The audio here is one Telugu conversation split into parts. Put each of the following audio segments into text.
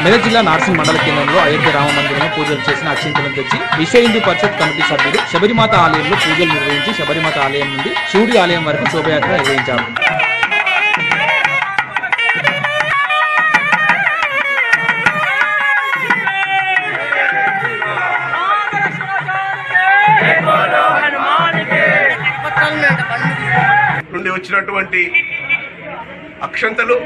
మెదక్ జిల్లా నార్సింగ్ మండల కేంద్రంలో అయోధ్య రామ మందిరంలో పూజలు చేసిన అక్షింతలను తెచ్చి విశ్వ హిందూ పరిషత్ కమిటీ సభ్యులు శబరిమాత ఆలయంలో పూజలు నిర్వహించి శబరిమాత ఆలయం నుండి శివుడి ఆలయం వరకు శోభయాత్ర నిర్వహించారు నుండి వచ్చినటువంటి అక్షంతలు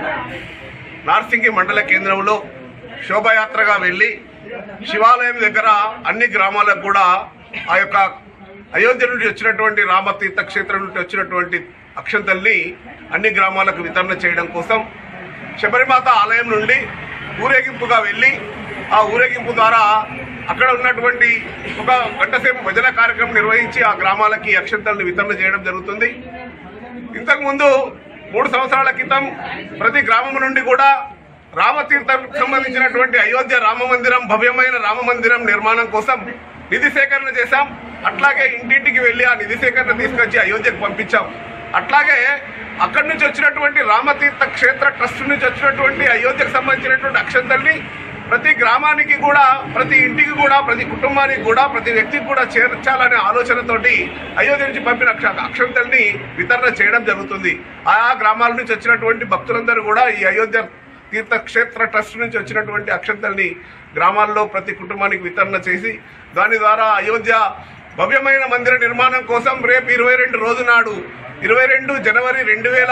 నార్సింగి మండల కేంద్రంలో శోభయాత్రగా వెళ్ళి శివాలయం దగ్గర అన్ని గ్రామాలకు కూడా ఆ యొక్క అయోధ్య నుండి వచ్చినటువంటి రామతీర్థ క్షేత్రం నుండి వచ్చినటువంటి అక్షంతల్ని అన్ని గ్రామాలకు వితరణ చేయడం కోసం శబరిమాత ఆలయం నుండి ఊరేగింపుగా వెళ్ళి ఆ ఊరేగింపు ద్వారా అక్కడ ఉన్నటువంటి ఒక గంట సేపు భజన కార్యక్రమం నిర్వహించి ఆ గ్రామాలకి అక్షంతల్ని వితరణ చేయడం జరుగుతుంది ఇంతకు ముందు మూడు సంవత్సరాల క్రితం ప్రతి గ్రామం నుండి కూడా రామతీర్థం సంబంధించినటువంటి అయోధ్య రామ మందిరం భవ్యమైన రామ మందిరం నిర్మాణం కోసం నిధి సేకరణ చేశాం అట్లాగే ఇంటింటికి వెళ్లి ఆ నిధి సేకరణ తీసుకొచ్చి అయోధ్యకు పంపించాం అట్లాగే అక్కడి నుంచి వచ్చినటువంటి రామతీర్థ క్షేత్ర ట్రస్ట్ నుంచి వచ్చినటువంటి అయోధ్యకు సంబంధించినటువంటి అక్షంతల్ని ప్రతి గ్రామానికి కూడా ప్రతి ఇంటికి కూడా ప్రతి కుటుంబానికి కూడా ప్రతి వ్యక్తికి కూడా చేర్చాలనే ఆలోచనతోటి అయోధ్య నుంచి పంపిన అక్ష అక్షంతల్ని వితరణ చేయడం జరుగుతుంది ఆయా గ్రామాల నుంచి వచ్చినటువంటి భక్తులందరూ కూడా ఈ అయోధ్య తీర్థక్షేత్ర ట్రస్ట్ నుంచి వచ్చినటువంటి అక్షంతల్ని గ్రామాల్లో ప్రతి కుటుంబానికి వితరణ చేసి దాని ద్వారా అయోధ్య భవ్యమైన మందిర నిర్మాణం కోసం రేపు ఇరవై రెండు రోజు నాడు ఇరవై రెండు జనవరి రెండు వేల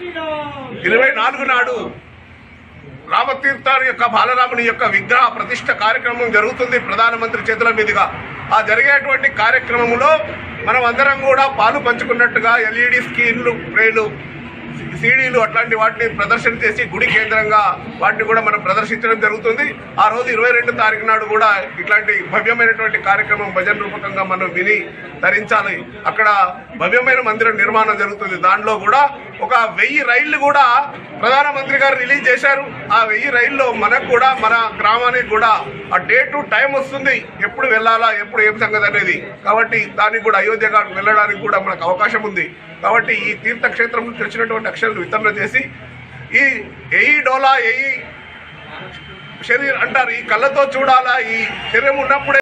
ఇరవై నాలుగు నాడు రామతీర్థాన్ని యొక్క బాలరాముని యొక్క విగ్రహ ప్రతిష్ట కార్యక్రమం జరుగుతుంది ప్రధానమంత్రి చేతుల మీదుగా ఆ జరిగేటువంటి కార్యక్రమంలో మనం అందరం కూడా పాలు పంచుకున్నట్టుగా ఎల్ఈడి స్క్రీన్లు ప్రేలు సీడీలు అట్లాంటి వాటిని ప్రదర్శన చేసి గుడి కేంద్రంగా వాటిని కూడా మనం ప్రదర్శించడం జరుగుతుంది ఆ రోజు ఇరవై రెండు తారీఖు నాడు కూడా ఇట్లాంటి భవ్యమైనటువంటి కార్యక్రమం భజన రూపకంగా మనం విని ధరించాలి అక్కడ భవ్యమైన మందిరం నిర్మాణం జరుగుతుంది దానిలో కూడా ఒక వెయ్యి రైళ్లు కూడా ప్రధానమంత్రి గారు రిలీజ్ చేశారు ఆ వెయ్యి రైల్లో మనకు కూడా మన గ్రామానికి కూడా ఆ డే టు టైం వస్తుంది ఎప్పుడు వెళ్ళాలా ఎప్పుడు ఏం సంగతి అనేది కాబట్టి దానికి కూడా అయోధ్య గారికి వెళ్ళడానికి కూడా మనకు అవకాశం ఉంది కాబట్టి ఈ తీర్థక్షేత్రం నుంచి వచ్చినటువంటి అక్షరాలు వితరణ చేసి ఈ ఎయి డోలా ఎయి శరీరం అంటారు ఈ కళ్ళతో చూడాలా ఈ శరీరం ఉన్నప్పుడే